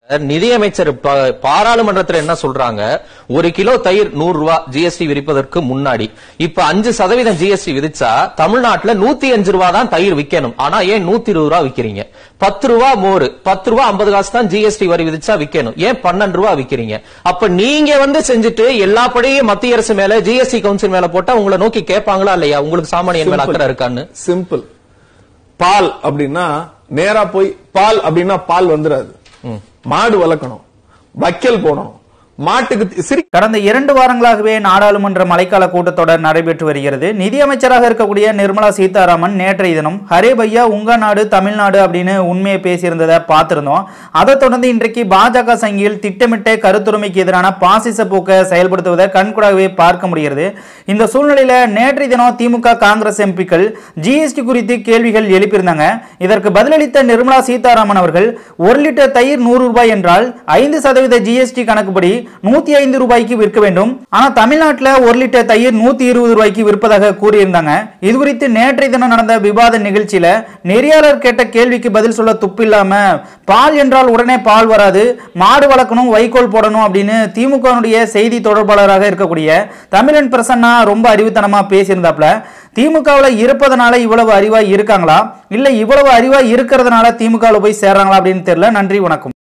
நிதியமைச்சர் ப- பாராளுமன்றத்துல என்ன சொல்றாங்க ஒரு கிலோ தயிர் நூறு ரூபாய் ஜிஎஸ்டி விதிப்பதற்கு முன்னாடி இப்ப அஞ்சு சதவீதம் ஜிஎஸ்டி விதிச்சா தமிழ்நாட்டுல நூத்தி அஞ்சு ரூபா தான் தயிர் விக்கணும் ஆனா ஏன் நூத்தி இருபது ரூபா விக்கிறீங்க பத்து ரூபா மோர் பத்து ரூபா ஐம்பது காசு தான் ஜிஎஸ்டி வரி விதிச்சா விக்கணும் ஏன் பன்னெண்டு ரூபா விக்கிறீங்க அப்ப நீங்க வந்து செஞ்சுட்டு எல்லா படியும் மத்திய அரசு மேல ஜிஎஸ்டி கவுன்சில் மேல போட்டா உங்களை நோக்கி கேட்பாங்களா இல்லையா உங்களுக்கு சாமானியன் மேல அக்கறை இருக்கான்னு சிம்பிள் பால் அப்படின்னா நேரா போய் பால் அப்படின்னா பால் வந்துடாது மாடு வளர்க்கணும் வைக்கல் போடணும் மாட்டுக்கு தி- சிரி கடந்த இரண்டு வாரங்களாகவே நாடாளுமன்ற மழைக்கால கூட்டத்தொடர் நடைபெற்று வருகிறது நிதியமைச்சராக இருக்கக்கூடிய நிர்மலா சீதாராமன் நேற்றைய தினம் ஹரே பையா உங்க நாடு தமிழ்நாடு அப்படின்னு உண்மையை பேசியிருந்ததை பார்த்திருந்தோம் அதை தொடர்ந்து இன்றைக்கு பாஜக சங்கியில் திட்டமிட்ட கருத்துரிமைக்கு எதிரான பாசிச போக்கை செயல்படுத்துவதை கண்கூடாகவே பார்க்க முடிகிறது இந்த சூழ்நிலையில நேற்றைய தினம் திமுக காங்கிரஸ் எம்பிக்கள் ஜிஎஸ்டி குறித்து கேள்விகள் எழுப்பியிருந்தாங்க இதற்கு பதிலளித்த நிர்மலா சீதாராமன் அவர்கள் ஒரு லிட்டர் தயிர் நூறு ரூபாய் என்றால் ஐந்து சதவீத ஜிஎஸ்டி கணக்குப்படி நூத்தி ஐந்து ரூபாய்க்கு விற்க வேண்டும் ஆனா தமிழ்நாட்டுல ஒரு லிட்டர் தயிர் நூத்தி இருபது ரூபாய்க்கு விற்பதாக கூறியிருந்தாங்க இது குறித்து நேற்றைய தினம் நடந்த விவாத நிகழ்ச்சியில நெறியாளர் கேட்ட கேள்விக்கு பதில் சொல்ல துப்பில்லாம பால் என்றால் உடனே பால் வராது மாடு வளர்க்கணும் வைக்கோல் போடணும் அப்படின்னு திமுகனுடைய செய்தி தொடர்பாளராக இருக்கக்கூடிய தமிழன் பிரசன்னா ரொம்ப அறிவுத்தனமா பேசியிருந்தாப்ல திமுகவில் இருப்பதனால இவ்வளவு அறிவா இருக்காங்களா இல்ல இவ்வளவு அறிவா இருக்கிறதுனால திமுகவில் போய் சேர்றாங்களா அப்படின்னு தெரியல நன்றி வணக்கம்